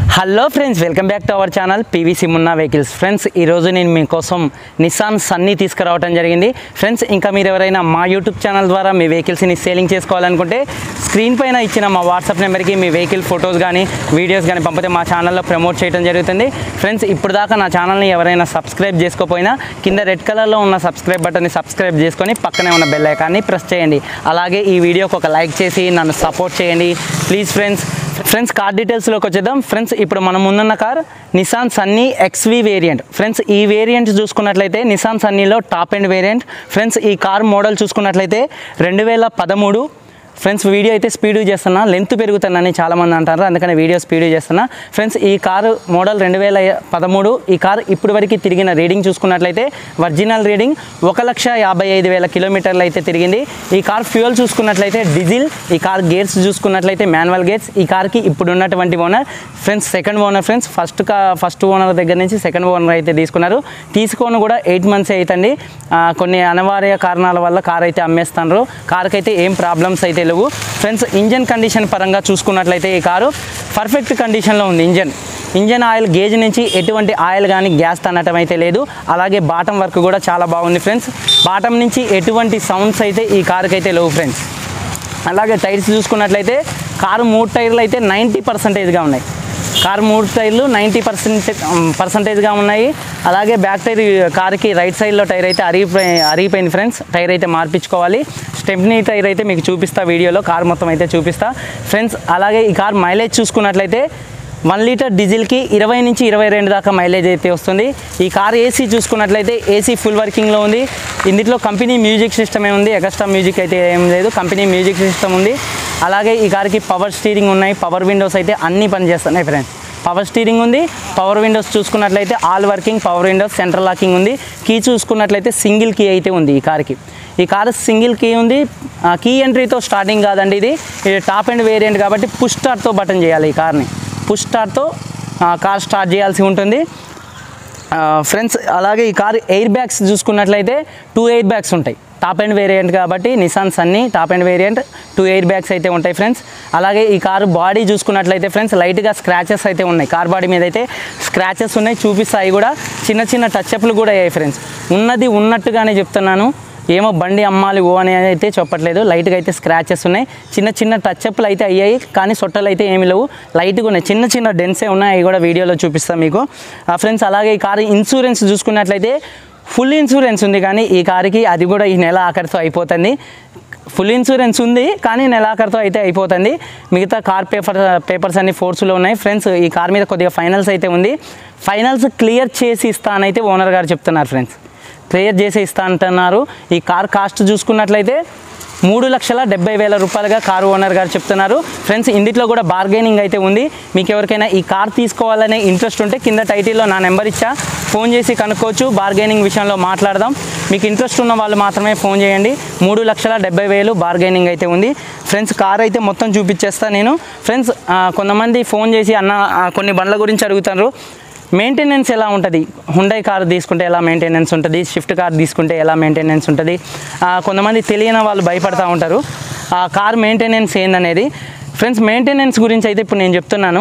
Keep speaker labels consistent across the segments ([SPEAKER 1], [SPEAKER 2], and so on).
[SPEAKER 1] hello friends welcome back to our channel PVC Munna vehicles friends ఈరోజు నేను మీకోసం Nissan Sunny తీసుకురావడం జరిగింది ఫ్రెండ్స్ ఇంకా మీరు ఎవరైనా మా యూట్యూబ్ ఛానల్ ద్వారా మీ వెహికల్స్ని సేలింగ్ చేసుకోవాలనుకుంటే స్క్రీన్ పైన ఇచ్చిన మా వాట్సాప్ నెంబర్కి మీ వెహికల్ ఫొటోస్ కానీ వీడియోస్ కానీ పంపితే మా ఛానల్లో ప్రమోట్ చేయడం జరుగుతుంది ఫ్రెండ్స్ ఇప్పుడు దాకా నా ఛానల్ని ఎవరైనా సబ్స్క్రైబ్ చేసుకోకపోయినా కింద రెడ్ కలర్లో ఉన్న సబ్స్క్రైబ్ బటన్ని సబ్స్క్రైబ్ చేసుకొని పక్కనే ఉన్న బెల్ ఐకాన్ని ప్రెస్ చేయండి అలాగే ఈ వీడియోకి ఒక లైక్ చేసి నన్ను సపోర్ట్ చేయండి ప్లీజ్ ఫ్రెండ్స్ ఫ్రెండ్స్ కార్ డీటెయిల్స్లోకి వచ్చేద్దాం ఫ్రెండ్స్ ఇప్పుడు మనం ముందున్న car Nissan Sunny XV variant friends ఈ వేరియంట్ చూసుకున్నట్లయితే నిసాన్ సన్నీలో టాప్ ఎండ్ వేరియంట్ ఫ్రెండ్స్ ఈ కార్ మోడల్ చూసుకున్నట్లయితే రెండు వేల పదమూడు ఫ్రెండ్స్ వీడియో అయితే స్పీడ్ చేస్తున్నా లెంత్ పెరుగుతుందని చాలామంది అంటారు అందుకని వీడియో స్పీడ్ చేస్తున్నా ఫ్రెండ్స్ ఈ కారు మోడల్ రెండు వేల పదమూడు ఈ కార్ ఇప్పటి వరకు తిరిగిన రీడింగ్ చూసుకున్నట్లయితే ఒరిజినల్ రీడింగ్ ఒక లక్ష యాభై ఐదు వేల కిలోమీటర్లు అయితే తిరిగింది ఈ కార్ ఫ్యూయల్ చూసుకున్నట్లయితే డీజిల్ ఈ కార్ గేర్స్ చూసుకున్నట్లయితే మాన్యువల్ గేర్స్ ఈ కార్కి ఇప్పుడు ఉన్నటువంటి owner friends second owner friends first కా ఫస్ట్ ఓనర్ దగ్గర నుంచి సెకండ్ ఓనర్ అయితే తీసుకున్నారు తీసుకొని కూడా ఎయిట్ మంత్స్ అవుతుంది ఆ, కొన్ని అనివార్య కారణాల వల్ల కార్ అయితే అమ్మేస్తున్నారు కార్కి అయితే ఏం ప్రాబ్లమ్స్ అయితే లేవు ఫ్రెండ్స్ ఇంజన్ కండిషన్ పరంగా చూసుకున్నట్లయితే ఈ కారు పర్ఫెక్ట్ కండిషన్లో ఉంది ఇంజన్ ఇంజన్ ఆయిల్ గేజ్ నుంచి ఎటువంటి ఆయిల్ కానీ గ్యాస్ తన్నటం అయితే లేదు అలాగే బాటం వర్క్ కూడా చాలా బాగుంది ఫ్రెండ్స్ బాటం నుంచి ఎటువంటి సౌండ్స్ అయితే ఈ కార్కి అయితే లేవు ఫ్రెండ్స్ అలాగే టైర్స్ చూసుకున్నట్లయితే కారు మూడు టైర్లు అయితే నైంటీ పర్సెంటేజ్గా ఉన్నాయి కారు మూడు టైర్లు నైంటీ పర్సెంట్ పర్సంటేజ్గా ఉన్నాయి అలాగే బ్యాక్ టైర్ కార్కి రైట్ సైడ్లో టైర్ అయితే అరిగిపోయి అరిగిపోయింది ఫ్రెండ్స్ టైర్ అయితే మార్పించుకోవాలి స్టెప్నీ టైర్ అయితే మీకు చూపిస్తా వీడియోలో కార్ మొత్తం అయితే చూపిస్తా ఫ్రెండ్స్ అలాగే ఈ కార్ మైలేజ్ చూసుకున్నట్లయితే వన్ లీటర్ డీజిల్కి ఇరవై నుంచి ఇరవై రెండు దాకా మైలేజ్ అయితే వస్తుంది ఈ కార్ ఏసీ చూసుకున్నట్లయితే ఏసీ ఫుల్ వర్కింగ్లో ఉంది ఇందులో కంపెనీ మ్యూజిక్ సిస్టమే ఉంది ఎక్స్ట్రా మ్యూజిక్ అయితే ఏం లేదు కంపెనీ మ్యూజిక్ సిస్టమ్ ఉంది అలాగే ఈ కార్కి పవర్ స్టీరింగ్ ఉన్నాయి పవర్ విండోస్ అయితే అన్నీ పనిచేస్తున్నాయి ఫ్రెండ్స్ పవర్ స్టీరింగ్ ఉంది పవర్ విండోస్ చూసుకున్నట్లయితే all working power windows central locking ఉంది కీ చూసుకున్నట్లయితే సింగిల్ కీ అయితే ఉంది ఈ కార్కి ఈ కార్ సింగిల్ కీ ఉంది ఆ, కీ ఎంట్రీతో స్టార్టింగ్ కాదండి ఇది ఇది టాప్ అండ్ వేరియంట్ కాబట్టి పుష్ స్టార్ట్తో బటన్ చేయాలి ఈ కార్ని పుష్ స్టార్ట్తో ఆ, కార్ స్టార్ట్ చేయాల్సి ఉంటుంది ఆ, ఫ్రెండ్స్ అలాగే ఈ కార్ ఎయిర్ బ్యాగ్స్ చూసుకున్నట్లయితే టూ ఎయిర్ బ్యాగ్స్ ఉంటాయి టాప్ అండ్ వేరియంట్ కాబట్టి Nissan Sunny top end variant two air bags అయితే ఉంటాయి ఫ్రెండ్స్ అలాగే ఈ కారు బాడీ చూసుకున్నట్లయితే ఫ్రెండ్స్ లైట్గా స్క్రాచెస్ అయితే ఉన్నాయి కార్ బాడీ మీద అయితే స్క్రాచెస్ ఉన్నాయి చూపిస్తాయి కూడా చిన్న చిన్న టచ్అప్లు కూడా అయ్యాయి ఫ్రెండ్స్ ఉన్నది ఉన్నట్టుగానే చెప్తున్నాను ఏమో బండి అమ్మాలి ఓ అని అయితే చెప్పట్లేదు లైట్గా అయితే స్క్రాచెస్ ఉన్నాయి చిన్న చిన్న టచ్అప్లు అయితే అయ్యాయి కానీ సొట్టలు అయితే ఏమి లేవు లైట్గా ఉన్నాయి చిన్న చిన్న డెన్సే ఉన్నాయి అవి కూడా వీడియోలో చూపిస్తాను మీకు ఫ్రెండ్స్ అలాగే ఈ కారు ఇన్సూరెన్స్ చూసుకున్నట్లయితే ఫుల్ ఇన్సూరెన్స్ ఉంది కానీ ఈ కారుకి అది కూడా ఈ నెల ఆఖరితో అయిపోతుంది ఫుల్ ఇన్సూరెన్స్ ఉంది కానీ నెలాఖరుతో అయితే అయిపోతుంది మిగతా కార్ పేపర్ పేపర్స్ అన్ని ఫోర్స్లో ఉన్నాయి ఫ్రెండ్స్ ఈ కార్ మీద కొద్దిగా ఫైనల్స్ అయితే ఉంది ఫైనల్స్ క్లియర్ చేసి ఇస్తానైతే ఓనర్ గారు చెప్తున్నారు ఫ్రెండ్స్ క్లియర్ చేసి ఇస్తా అంటున్నారు ఈ కార్ కాస్ట్ చూసుకున్నట్లయితే మూడు లక్షల డెబ్బై వేల రూపాయలుగా కారు ఓనర్ గారు చెప్తున్నారు ఫ్రెండ్స్ ఇందులో కూడా బార్గెనింగ్ అయితే ఉంది మీకు ఎవరికైనా ఈ కార్ తీసుకోవాలనే ఇంట్రెస్ట్ ఉంటే కింద టైటిల్లో నా నెంబర్ ఇచ్చా ఫోన్ చేసి కనుక్కోవచ్చు బార్గెనింగ్ విషయంలో మాట్లాడదాం మీకు ఇంట్రెస్ట్ ఉన్న వాళ్ళు మాత్రమే ఫోన్ చేయండి మూడు లక్షల డెబ్బై వేలు బార్గెనింగ్ అయితే ఉంది ఫ్రెండ్స్ కార్ అయితే మొత్తం చూపించేస్తా నేను ఫ్రెండ్స్ ఆ, కొంతమంది ఫోన్ చేసి అన్న ఆ, కొన్ని బండ్ల గురించి అడుగుతారు మెయింటెనెన్స్ ఎలా ఉంటుంది హుండై కార్ తీసుకుంటే ఎలా మెయింటెనెన్స్ ఉంటుంది షిఫ్ట్ కార్ తీసుకుంటే ఎలా మెయింటెనెన్స్ ఉంటుంది ఆ, కొంతమంది తెలియని వాళ్ళు భయపడతా ఉంటారు ఆ కార్ మెయింటెనెన్స్ ఏందనేది ఫ్రెండ్స్ మెయింటెనెన్స్ గురించి అయితే ఇప్పుడు నేను చెప్తున్నాను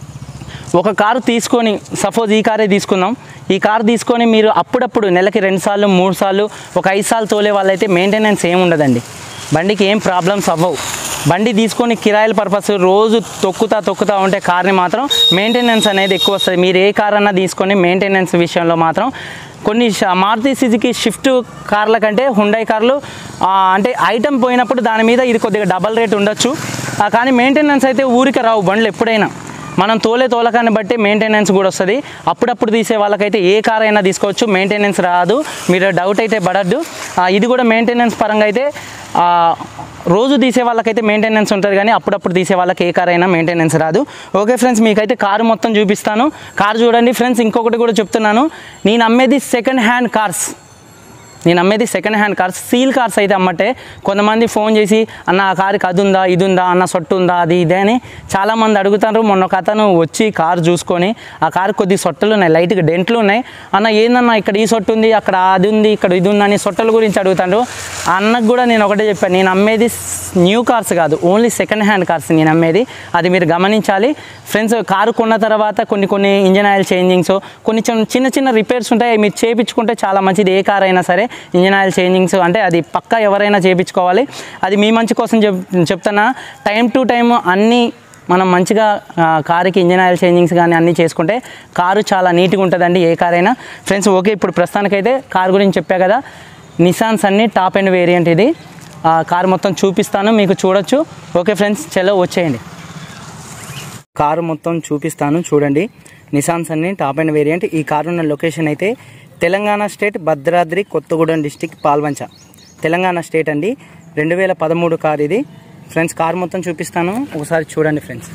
[SPEAKER 1] ఒక కారు తీసుకొని సపోజ్ ఈ కారే తీసుకుందాం ఈ కారు తీసుకొని మీరు అప్పుడప్పుడు నెలకి రెండు సార్లు మూడు సార్లు ఒక ఐదు సార్లు తోలే వాళ్ళైతే మెయింటెనెన్స్ ఏమి ఉండదండి బండికి ఏం ప్రాబ్లమ్స్ అవ్వవు బండి తీసుకొని కిరాయిల పర్పస్ రోజు తొక్కుతా తొక్కుతా ఉంటే కార్ని మాత్రం మెయింటెనెన్స్ అనేది ఎక్కువ వస్తుంది మీరు ఏ కార్ అన్నా తీసుకొని మెయింటెనెన్స్ విషయంలో మాత్రం కొన్ని ష- మారుతి సుజుకి షిఫ్ట్ కార్ల కంటే హుండై కార్లు ఆ, అంటే ఐటమ్ పోయినప్పుడు దాని మీద ఇది కొద్దిగా డబల్ రేట్ ఉండొచ్చు ఆ, కానీ మెయింటెనెన్స్ అయితే ఊరికే రావు బండ్లు ఎప్పుడైనా మనం తోలే తోలకాన్ని బట్టి మెయింటెనెన్స్ కూడా వస్తుంది అప్పుడప్పుడు తీసే వాళ్ళకైతే ఏ కార్ అయినా తీసుకోవచ్చు మెయింటెనెన్స్ రాదు మీరు డౌట్ అయితే పడద్దు ఆ, ఇది కూడా మెయింటెనెన్స్ పరంగా అయితే ఆ, రోజు తీసే వాళ్ళకైతే మెయింటెనెన్స్ ఉంటుంది కానీ అప్పుడప్పుడు తీసే వాళ్ళకి ఏ కార్ అయినా మెయింటెనెన్స్ రాదు ఓకే ఫ్రెండ్స్ మీకైతే కారు మొత్తం చూపిస్తాను కారు చూడండి ఫ్రెండ్స్ ఇంకొకటి కూడా చెప్తున్నాను నేను అమ్మేది సెకండ్ హ్యాండ్ కార్స్ నేను అమ్మేది second hand cars seal cars అయితే అమ్మటే కొంతమంది ఫోన్ చేసి అన్న ఆ కార్కి అది ఉందా ఇది ఉందా అన్న సొట్టు ఉందా అది ఇదే అని చాలామంది అడుగుతారు మొన్న ఒక అతను వచ్చి కారు చూసుకొని ఆ కారు కొద్ది సొట్టలు ఉన్నాయి లైట్గా డెంట్లు ఉన్నాయి అన్న ఏందన్న ఇక్కడ ఈ సొట్టు ఉంది అక్కడ అది ఉంది ఇక్కడ ఇది ఉంది అని సొట్టల గురించి అడుగుతాడు ఆ అన్నకు కూడా నేను ఒకటే చెప్పాను నేను అమ్మేది న్యూ కార్స్ కాదు ఓన్లీ సెకండ్ హ్యాండ్ కార్స్ నేను అమ్మేది అది మీరు గమనించాలి ఫ్రెండ్స్ కారు కొన్న తర్వాత కొన్ని కొన్ని ఇంజన్ ఆయిల్ చేంజింగ్స్ కొన్ని చిన్న చిన్న చిన్న రిపేర్స్ ఉంటాయి అవి మీరు చేయించుకుంటే చాలా మంచిది ఏ కార్ అయినా సరే ఇంజన్ ఆయిల్ చేంజింగ్స్ అంటే అది పక్కా ఎవరైనా చేయించుకోవాలి అది మీ మంచి కోసం చెప్ చెప్తున్నా టైం టు టైం అన్నీ మనం మంచిగా ఆ, కారుకి ఇంజన్ ఆయిల్ చేంజింగ్స్ కానీ అన్నీ చేసుకుంటే కారు చాలా నీట్గా ఉంటుందండి ఏ కార్ అయినా ఫ్రెండ్స్ ఓకే ఇప్పుడు ప్రస్తుతానికైతే కార్ గురించి చెప్పా కదా నిసాన్స్ అన్ని టాప్ అండ్ వేరియంట్ ఇది ఆ కార్ మొత్తం చూపిస్తాను మీకు చూడొచ్చు ఓకే ఫ్రెండ్స్ చలో వచ్చేయండి కారు మొత్తం చూపిస్తాను చూడండి నిసాన్స్ అన్ని టాప్ అండ్ వేరియంట్ ఈ కారు ఉన్న లొకేషన్ అయితే Telangana state Bhadradri Kothagudem district Palvancha Telangana state అండి రెండు వేల పదమూడు కార్ ఇది ఫ్రెండ్స్ కార్ మొత్తం చూపిస్తాను ఒకసారి చూడండి ఫ్రెండ్స్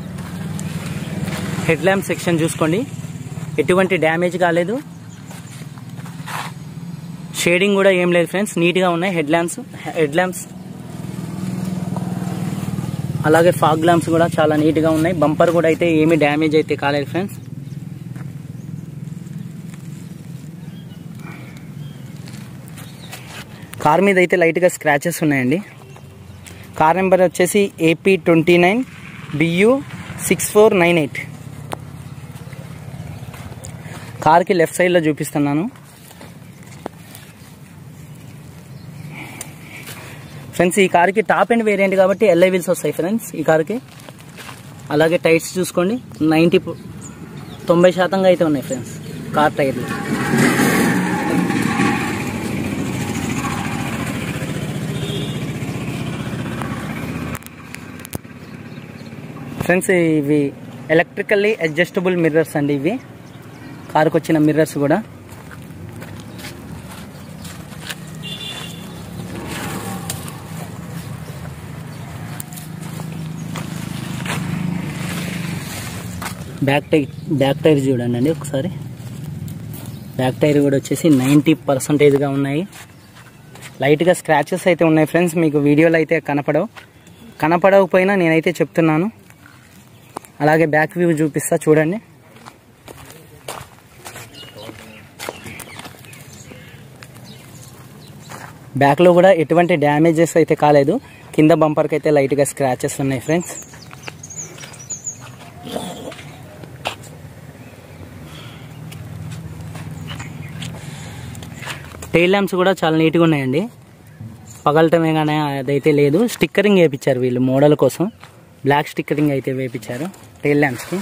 [SPEAKER 1] హెడ్ ల్యాంప్ సెక్షన్ చూసుకోండి ఎటువంటి డ్యామేజ్ కాలేదు షేడింగ్ కూడా ఏం లేదు ఫ్రెండ్స్ నీట్గా ఉన్నాయి హెడ్ ల్యాంప్స్ హెడ్ ల్యాంప్స్ అలాగే ఫాగ్ ల్యాంప్స్ కూడా చాలా నీట్గా ఉన్నాయి బంపర్ కూడా అయితే ఏమీ డ్యామేజ్ అయితే కాలేదు ఫ్రెండ్స్ కార్ మీద అయితే లైట్గా స్క్రాచెస్ ఉన్నాయండి కార్ నెంబర్ వచ్చేసి AP twenty nine BU six four nine eight కార్కి లెఫ్ట్ సైడ్లో చూపిస్తున్నాను ఫ్రెండ్స్ ఈ కార్కి టాప్ అండ్ వేరియంట్ కాబట్టి ఎల్ఐ వీల్స్ వస్తాయి ఫ్రెండ్స్ ఈ కార్కి అలాగే టైర్స్ చూసుకోండి నైంటీ తొంభై శాతంగా అయితే ఉన్నాయి ఫ్రెండ్స్ కార్ టైర్లు ఫ్రెండ్స్ ఇవి ఎలక్ట్రికల్లీ అడ్జస్టబుల్ మిర్రర్స్ అండి ఇవి కారుకు వచ్చిన మిర్రర్స్ కూడా బ్యాక్ టైర్ బ్యాక్ టైర్ చూడండి అండి ఒకసారి బ్యాక్ టైర్ కూడా వచ్చేసి నైంటీ పర్సంటేజ్గా ఉన్నాయి లైట్గా స్క్రాచెస్ అయితే ఉన్నాయి ఫ్రెండ్స్ మీకు వీడియోలో అయితే కనపడవు కనపడకపోయినా నేనైతే చెప్తున్నాను అలాగే బ్యాక్ వ్యూ చూపిస్తా చూడండి బ్యాక్లో కూడా ఎటువంటి డ్యామేజెస్ అయితే కాలేదు కింద బంపర్కి అయితే లైట్గా స్క్రాచెస్ ఉన్నాయి ఫ్రెండ్స్ టైల్ ల్యాంప్స్ కూడా చాలా నీట్గా ఉన్నాయండి పగలటమే కానీ అదైతే లేదు స్టిక్కరింగ్ వేయించారు వీళ్ళు మోడల్ కోసం బ్లాక్ స్టిక్కరింగ్ అయితే వేయించారు టైల్ ల్యాంప్స్కి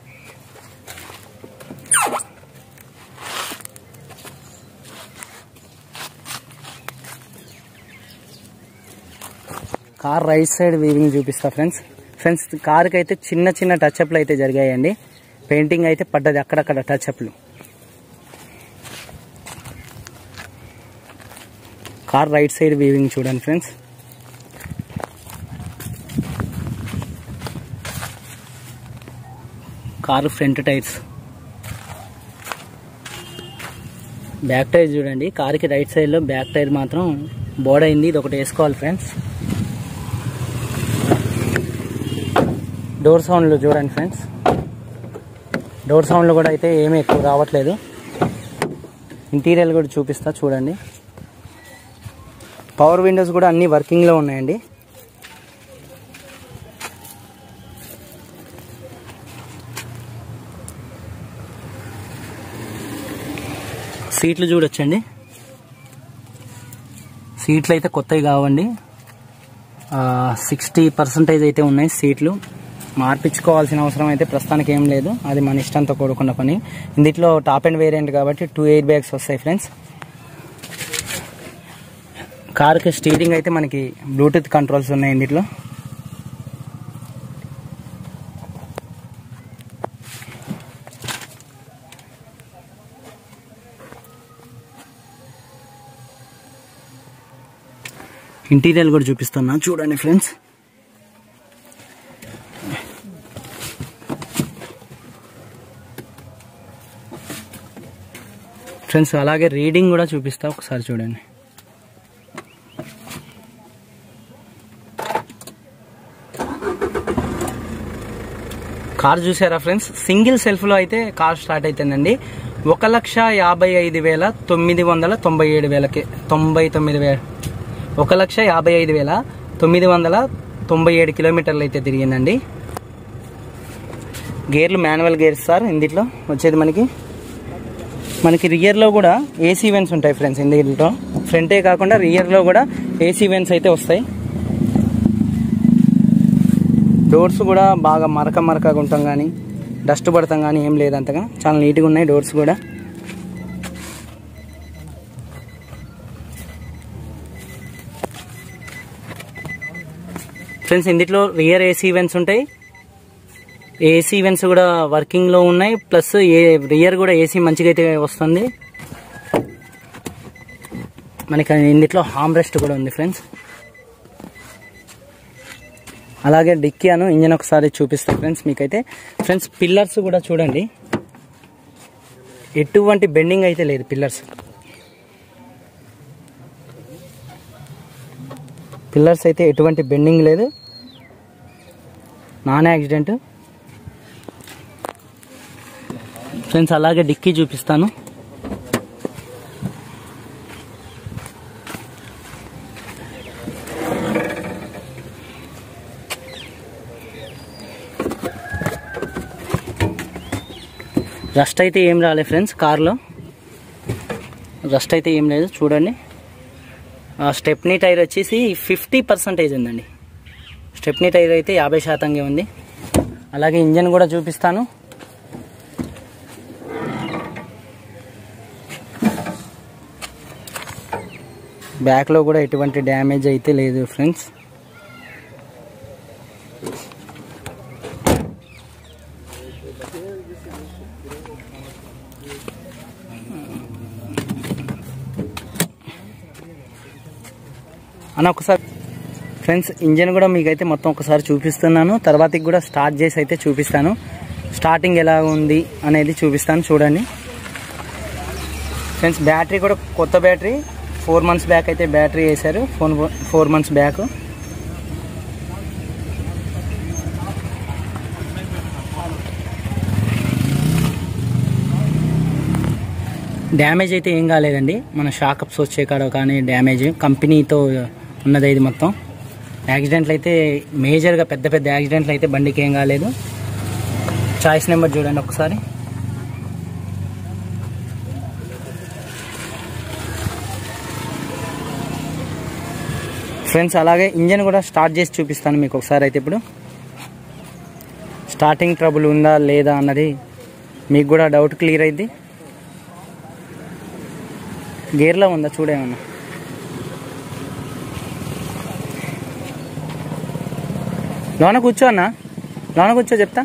[SPEAKER 1] కార్ రైట్ సైడ్ వీవింగ్ చూపిస్తా ఫ్రెండ్స్ ఫ్రెండ్స్ కార్కి అయితే చిన్న చిన్న టచ్అప్లు అయితే జరిగాయండి పెయింటింగ్ అయితే పడ్డది అక్కడక్కడ టచ్అప్లు కార్ రైట్ సైడ్ వీవింగ్ చూడండి friends car front tyres back tyre చూడండి కార్కి రైట్ సైడ్లో బ్యాక్ టైర్ మాత్రం బోర్డ్ అయింది ఇది ఒకటి వేసుకోవాలి ఫ్రెండ్స్ డోర్ సౌండ్లు చూడండి ఫ్రెండ్స్ డోర్ సౌండ్లు కూడా అయితే ఏమీ ఎక్కువ రావట్లేదు ఇంటీరియర్ కూడా చూపిస్తా చూడండి పవర్ విండోస్ కూడా అన్ని వర్కింగ్లో ఉన్నాయండి సీట్లు చూడొచ్చండి సీట్లు అయితే కొత్తవి కావండి సిక్స్టీ పర్సెంటేజ్ అయితే ఉన్నాయి సీట్లు మార్పించుకోవాల్సిన అవసరం అయితే ప్రస్తుతానికి ఏం లేదు అది మన ఇష్టంతో కూడుకున్న పని ఇందులో టాప్ అండ్ వేరియంట్ కాబట్టి టూ ఎయిర్ బ్యాగ్స్ వస్తాయి ఫ్రెండ్స్ కార్కి స్టీరింగ్ అయితే మనకి బ్లూటూత్ కంట్రోల్స్ ఉన్నాయి ఇందులో ఇంటీరియర్ కూడా చూపిస్తున్నా చూడండి ఫ్రెండ్స్ ఫ్రెండ్స్ అలాగే రీడింగ్ కూడా చూపిస్తా ఒకసారి చూడండి కార్ చూసారా ఫ్రెండ్స్ సింగిల్ సెల్ఫ్లో అయితే కార్ స్టార్ట్ అవుతుందండి ఒక లక్ష యాభై ఐదు వేల తొమ్మిది వందల తొంభై ఏడు వేలకి తొంభై తొమ్మిది వేల ఒక లక్ష యాభై ఐదు వేల తొమ్మిది వందల తొంభై ఏడు కిలోమీటర్లు అయితే తిరిగిందండి గేర్లు మాన్యువల్ గేర్స్ సార్ ఇందులో వచ్చేది మనకి మనకి రియర్లో కూడా ఏసీ వెన్స్ ఉంటాయి ఫ్రెండ్స్ ఇందులో ఫ్రంటే కాకుండా రియర్లో కూడా ఏసీ వెన్స్ అయితే వస్తాయి డోర్స్ కూడా బాగా మరక మరకగా ఉంటాం కానీ డస్ట్ పడతాం కానీ ఏం లేదు అంతగా చాలా నీట్గా ఉన్నాయి డోర్స్ కూడా ఫ్రెండ్స్ ఇందులో రియర్ ఏసీ వెన్స్ ఉంటాయి ఏసీ వెన్స్ కూడా వర్కింగ్లో ఉన్నాయి ప్లస్ ఏ రియర్ కూడా ఏసీ మంచిగా అయితే వస్తుంది మనకి ఇందులో హామ్ రెస్ట్ కూడా ఉంది ఫ్రెండ్స్ అలాగే డిక్కీ అను ఇంజన్ ఒకసారి చూపిస్తాను ఫ్రెండ్స్ మీకైతే ఫ్రెండ్స్ పిల్లర్స్ కూడా చూడండి ఎటువంటి బెండింగ్ అయితే లేదు పిల్లర్స్ పిల్లర్స్ అయితే ఎటువంటి బెండింగ్ లేదు నాన్ యాక్సిడెంట్ ఫ్రెండ్స్ అలాగే డిక్కీ చూపిస్తాను రస్ట్ అయితే ఏం రాలే ఫ్రెండ్స్ కార్లో రస్ట్ అయితే ఏం లేదు చూడండి ఆ స్టెప్నీ టైర్ వచ్చేసి ఫిఫ్టీ పర్సెంటేజ్ ఉందండి స్టెప్నీ టైర్ అయితే యాభై శాతంగా ఉంది అలాగే ఇంజన్ కూడా చూపిస్తాను బ్యాక్లో కూడా ఎటువంటి డ్యామేజ్ అయితే లేదు ఫ్రెండ్స్ అన్న ఒకసారి ఫ్రెండ్స్ ఇంజన్ కూడా మీకైతే మొత్తం ఒకసారి చూపిస్తున్నాను తర్వాతకి కూడా స్టార్ట్ చేసి అయితే చూపిస్తాను స్టార్టింగ్ ఎలా ఉంది అనేది చూపిస్తాను చూడండి ఫ్రెండ్స్ బ్యాటరీ కూడా కొత్త బ్యాటరీ ఫోర్ మంత్స్ బ్యాక్ అయితే బ్యాటరీ వేశారు phone four months back damage అయితే ఏం కాలేదండి మన షాకప్స్ వచ్చే కాడ కానీ డ్యామేజ్ కంపెనీతో ఉన్నది ఇది మొత్తం యాక్సిడెంట్లు అయితే మేజర్గా పెద్ద పెద్ద యాక్సిడెంట్లు అయితే బండికి ఏం కాలేదు చాయిస్ నెంబర్ చూడండి ఒకసారి ఫ్రెండ్స్ అలాగే ఇంజన్ కూడా స్టార్ట్ చేసి చూపిస్తాను మీకు ఒకసారి అయితే ఇప్పుడు స్టార్టింగ్ ట్రబుల్ ఉందా లేదా అన్నది మీకు కూడా డౌట్ క్లియర్ అయింది గేర్లో ఉందా చూడేమన్నా లోన కూర్చో అన్న లోన కూర్చో చెప్తా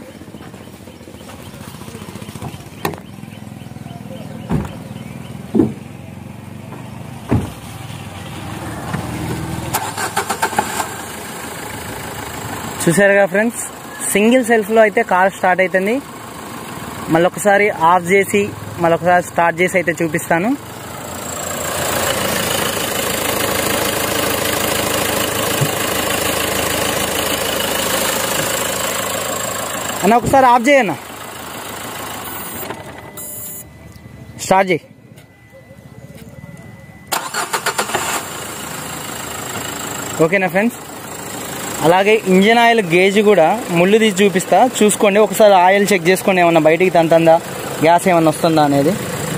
[SPEAKER 1] చూసారుగా ఫ్రెండ్స్ సింగిల్ సెల్ఫ్లో అయితే కార్ స్టార్ట్ అవుతుంది మళ్ళొకసారి ఆఫ్ చేసి మళ్ళొకసారి స్టార్ట్ చేసి అయితే చూపిస్తాను అన్న ఒకసారి ఆఫ్ చేయన్న స్టార్ట్ చేయి ఓకేనా ఫ్రెండ్స్ అలాగే ఇంజిన్ ఆయిల్ గేజ్ కూడా ముళ్ళు తీసి చూపిస్తా చూసుకోండి ఒకసారి ఆయిల్ చెక్ చేసుకోండి ఏమన్నా బయటికి తంతందా గ్యాస్ ఏమన్నా వస్తుందా అనేది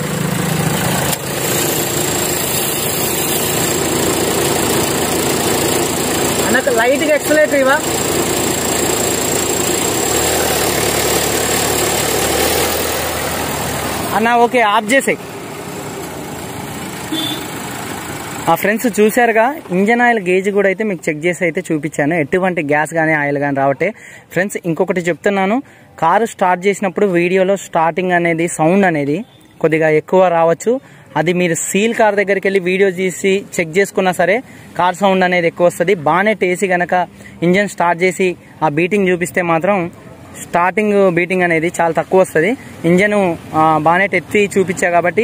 [SPEAKER 1] అన్నకు లైట్గా ఎక్సలేటర్ ఇవా అన్న ఓకే ఆఫ్ చేసేయి ఆ ఫ్రెండ్స్ చూశారుగా ఇంజన్ ఆయిల్ గేజ్ కూడా అయితే మీకు చెక్ చేసి అయితే చూపించాను ఎటువంటి గ్యాస్ కానీ ఆయిల్ కానీ రావటే ఫ్రెండ్స్ ఇంకొకటి చెప్తున్నాను కారు స్టార్ట్ చేసినప్పుడు వీడియోలో స్టార్టింగ్ అనేది సౌండ్ అనేది కొద్దిగా ఎక్కువ రావచ్చు అది మీరు సీల్ కార్ దగ్గరికి వెళ్ళి వీడియో తీసి చెక్ చేసుకున్నా సరే కార్ సౌండ్ అనేది ఎక్కువ వస్తుంది బానెట్ వేసి గనక ఇంజన్ స్టార్ట్ చేసి ఆ బీటింగ్ చూపిస్తే మాత్రం స్టార్టింగ్ బీటింగ్ అనేది చాలా తక్కువ వస్తుంది ఇంజన్ బానెట్ ఎత్తి చూపించా కాబట్టి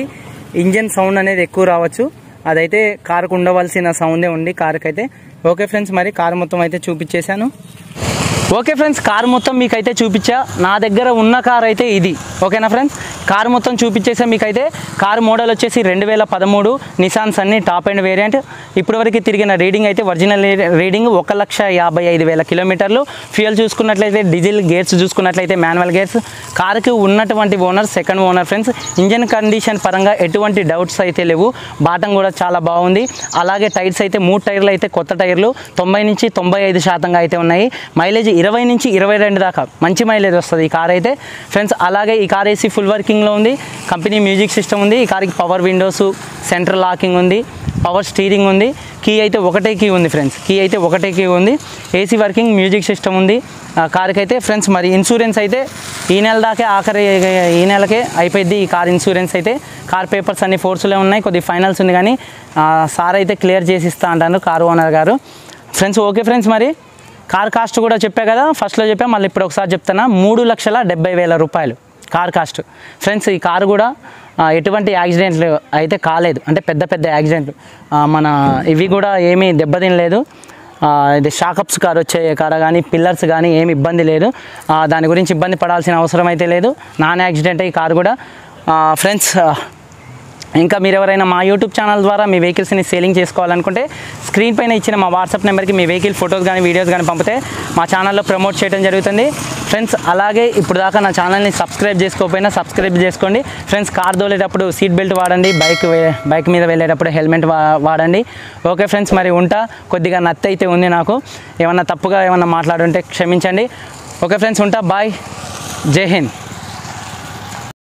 [SPEAKER 1] ఇంజన్ సౌండ్ అనేది ఎక్కువ రావచ్చు అదైతే కారుకు ఉండవలసిన సౌండే ఉంది కారుకి అయితే ఓకే ఫ్రెండ్స్ మరి కారు మొత్తం అయితే చూపించేశాను ఓకే ఫ్రెండ్స్ కార్ మొత్తం మీకైతే చూపించా నా దగ్గర ఉన్న కార్ అయితే ఇది ఓకేనా ఫ్రెండ్స్ కార్ మొత్తం చూపించేసా మీకైతే కార్ మోడల్ వచ్చేసి రెండు వేల పదమూడు నిసాన్స్ అన్ని టాప్ అండ్ వేరియంట్ ఇప్పటివరకు తిరిగిన రీడింగ్ అయితే ఒరిజినల్ రీడింగ్ ఒక లక్ష యాభై ఐదు వేల కిలోమీటర్లు ఫ్యూయల్ చూసుకున్నట్లయితే డీజిల్ గేర్స్ చూసుకున్నట్లయితే మాన్యువల్ గేర్స్ కార్కి ఉన్నటువంటి owner second owner friends engine condition పరంగా ఎటువంటి డౌట్స్ అయితే లేవు బాటం కూడా చాలా బాగుంది అలాగే టైర్స్ అయితే మూడు టైర్లు అయితే కొత్త టైర్లు తొంభై నుంచి తొంభై ఐదు శాతంగా అయితే ఉన్నాయి మైలేజ్ ఇరవై నుంచి ఇరవై రెండు దాకా మంచి మైలేజ్ వస్తుంది ఈ కార్ అయితే ఫ్రెండ్స్ అలాగే ఈ కార్ ఏసీ ఫుల్ వర్కింగ్లో ఉంది కంపెనీ మ్యూజిక్ సిస్టమ్ ఉంది ఈ కార్కి పవర్ విండోస్ సెంట్రల్ లాకింగ్ ఉంది పవర్ స్టీరింగ్ ఉంది కీ అయితే ఒకటే కీ ఉంది ఫ్రెండ్స్ కీ అయితే ఒకటే కీ ఉంది ఏసీ వర్కింగ్ మ్యూజిక్ సిస్టమ్ ఉంది ఆ కార్కి అయితే ఫ్రెండ్స్ మరి ఇన్సూరెన్స్ అయితే ఈ నెల దాకే ఆఖరి ఈ నెలకే అయిపోయింది ఈ కార్ ఇన్సూరెన్స్ అయితే కార్ పేపర్స్ అన్ని ఫోర్స్లో ఉన్నాయి కొద్ది ఫైనల్స్ ఉంది కానీ ఆ, సార్ అయితే క్లియర్ చేసి ఇస్తా అంటారు కార్ ఓనర్ గారు ఫ్రెండ్స్ ఓకే ఫ్రెండ్స్ మరి కార్ కాస్ట్ కూడా చెప్పా కదా ఫస్ట్లో చెప్పా మళ్ళీ ఇప్పుడు ఒకసారి చెప్తానా మూడు లక్షల డెబ్బై వేల రూపాయలు కార్ కాస్ట్ ఫ్రెండ్స్ ఈ కారు కూడా ఆ, ఎటువంటి యాక్సిడెంట్లు అయితే కాలేదు అంటే పెద్ద పెద్ద యాక్సిడెంట్లు ఆ, మన ఇవి కూడా ఏమీ దెబ్బతినలేదు ఆ, ఇది షాకప్స్ కార్ వచ్చే కాడ కానీ పిల్లర్స్ కానీ ఏమి ఇబ్బంది లేదు ఆ, దాని గురించి ఇబ్బంది పడాల్సిన అవసరం అయితే లేదు నాన్ యాక్సిడెంట్ ఈ కారు కూడా ఫ్రెండ్స్ ఇంకా మీరు ఎవరైనా మా యూట్యూబ్ ఛానల్ ద్వారా మీ వెహికల్స్ని సేలింగ్ చేసుకోవాలనుకుంటే స్క్రీన్ పైన ఇచ్చిన మా వాట్సాప్ నెంబర్కి మీ వెహికల్ ఫొటోస్ కానీ వీడియోస్ కానీ పంపితే మా ఛానల్లో ప్రమోట్ చేయడం జరుగుతుంది ఫ్రెండ్స్ అలాగే ఇప్పుడు దాకా నా ఛానల్ని సబ్స్క్రైబ్ చేసుకోకపోయినా సబ్స్క్రైబ్ చేసుకోండి ఫ్రెండ్స్ కార్ దోలేటప్పుడు సీట్ బెల్ట్ వాడండి బైక్ వే- బైక్ మీద వెళ్ళేటప్పుడు హెల్మెట్ వా వాడండి ఓకే ఫ్రెండ్స్ మరి ఉంటా కొద్దిగా నత్త అయితే ఉంది నాకు ఏమన్నా తప్పుగా ఏమన్నా మాట్లాడుంటే క్షమించండి ఓకే ఫ్రెండ్స్ ఉంటా బాయ్ జై హింద్